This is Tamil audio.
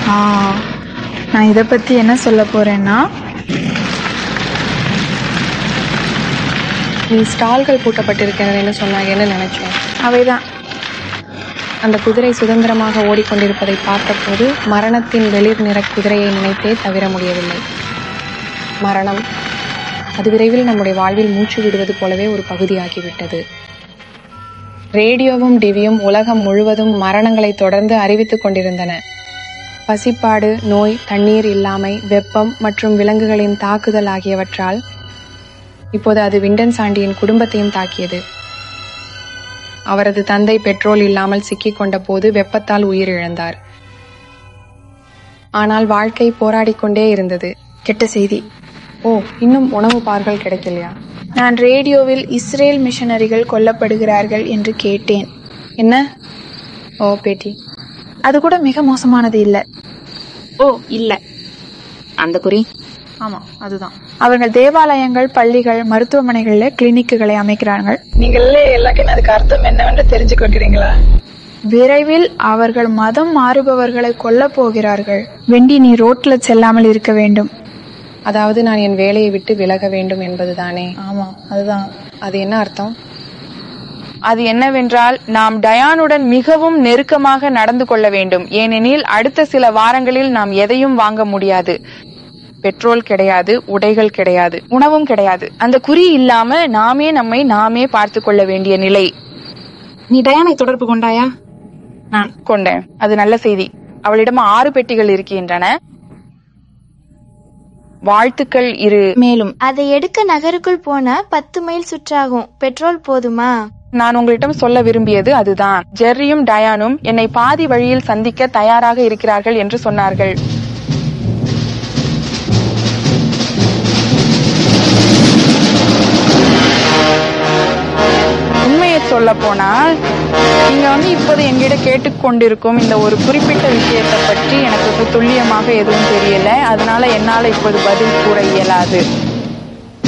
ஆ நான் இதை பத்தி என்ன சொல்ல போறேன்னா நீ ஸ்டால்கள் பூட்டப்பட்டிருக்கிறதுன்னு சொன்னாங்க என்ன நினைச்சேன் அவைதான் அந்த குதிரை சுதந்திரமாக ஓடிக்கொண்டிருப்பதை பார்த்தபோது மரணத்தின் வெளிர் நிற குதிரையை நினைத்தே தவிர முடியவில்லை மரணம் அது விரைவில் நம்முடைய வாழ்வில் மூச்சு விடுவது போலவே ஒரு பகுதியாகிவிட்டது ரேடியோவும் டிவியும் உலகம் முழுவதும் மரணங்களை தொடர்ந்து அறிவித்துக் கொண்டிருந்தன பசிப்பாடு நோய் தண்ணீர் இல்லாமை வெப்பம் மற்றும் விலங்குகளின் தாக்குதல் ஆகியவற்றால் இப்போது அது விண்டன் சாண்டியின் குடும்பத்தையும் தாக்கியது அவரது தந்தை பெட்ரோல் இல்லாமல் சிக்கிக் கொண்ட போது வெப்பத்தால் உயிரிழந்தார் ஆனால் வாழ்க்கை போராடிக் கொண்டே இருந்தது கெட்ட செய்தி ஓ இன்னும் உணவு பார்கள் கிடைக்கலையா நான் ரேடியோவில் இஸ்ரேல் மிஷனரிகள் கொல்லப்படுகிறார்கள் என்று கேட்டேன் என்ன ஓ பேட்டி அது கூட மிக மோசமானது இல்ல ஓ இல்ல அந்த குறி ஆமா அதுதான் அவர்கள் தேவாலயங்கள் பள்ளிகள் மருத்துவமனைகள்ல கிளினிக்குகளை அமைக்கிறார்கள் நீங்களே எல்லாருக்கும் அதுக்கு அர்த்தம் என்னவென்று தெரிஞ்சு கொள்கிறீங்களா விரைவில் அவர்கள் மதம் மாறுபவர்களை கொல்லப் போகிறார்கள் வெண்டி நீ ரோட்ல செல்லாமல் இருக்க வேண்டும் அதாவது நான் என் வேலையை விட்டு விலக வேண்டும் என்பதுதானே ஆமா அதுதான் அது என்ன அர்த்தம் அது என்னவென்றால் நாம் டயானுடன் மிகவும் நெருக்கமாக நடந்து கொள்ள வேண்டும் ஏனெனில் அடுத்த சில வாரங்களில் நாம் எதையும் வாங்க முடியாது பெட்ரோல் கிடையாது உடைகள் கிடையாது உணவும் கிடையாது அந்த குறி இல்லாம நாமே நம்மை நாமே பார்த்து கொள்ள வேண்டிய நிலை நீ டயானை தொடர்பு கொண்டாயா நான் கொண்டேன் அது நல்ல செய்தி அவளிடம் ஆறு பெட்டிகள் இருக்கின்றன வாழ்த்துக்கள் இரு மேலும் அதை எடுக்க நகருக்குள் போனா பத்து மைல் சுற்றாகும் பெட்ரோல் போதுமா நான் உங்களிடம் சொல்ல விரும்பியது அதுதான் ஜெர்ரியும் டயானும் என்னை பாதி வழியில் சந்திக்க தயாராக இருக்கிறார்கள் என்று சொன்னார்கள் உண்மையை சொல்ல போனால் நீங்க வந்து இப்போது என்கிட்ட கேட்டுக்கொண்டிருக்கும் இந்த ஒரு குறிப்பிட்ட விஷயத்தை பற்றி எனக்கு இப்ப துல்லியமாக எதுவும் தெரியல அதனால என்னால இப்போது பதில் கூற இயலாது